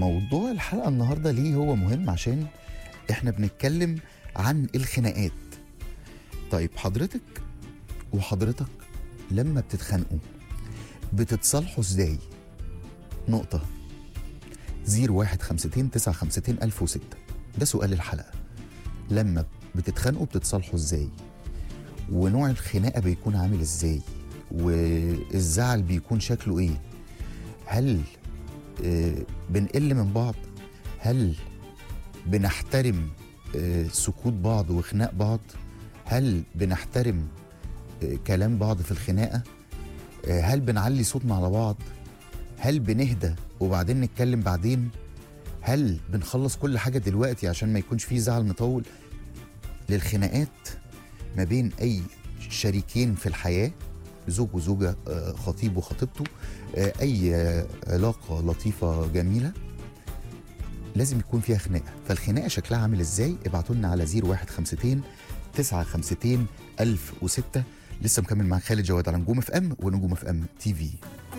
موضوع الحلقه النهارده ليه هو مهم عشان احنا بنتكلم عن الخناقات طيب حضرتك وحضرتك لما بتتخانقوا بتتصالحوا ازاي نقطه 0152 952 1006 ده سؤال الحلقه لما بتتخانقوا بتتصالحوا ازاي ونوع الخناقه بيكون عامل ازاي والزعل بيكون شكله ايه هل آه، بنقل من بعض هل بنحترم آه، سكوت بعض وخناق بعض هل بنحترم آه، كلام بعض في الخناقه آه، هل بنعلي صوتنا على بعض هل بنهدى وبعدين نتكلم بعدين هل بنخلص كل حاجه دلوقتي عشان ما يكونش فيه زعل مطول للخناقات ما بين اي شريكين في الحياه زوج وزوجه آه، خطيب وخطيبته آه، اي آه، علاقه لطيفه جميله لازم يكون فيها خناقه فالخناقه شكلها عامل ازاي ابعتوا لنا على 0152 952 1006 لسه مكمل مع خالد جواد على نجوم اف ام ونجوم اف ام تي في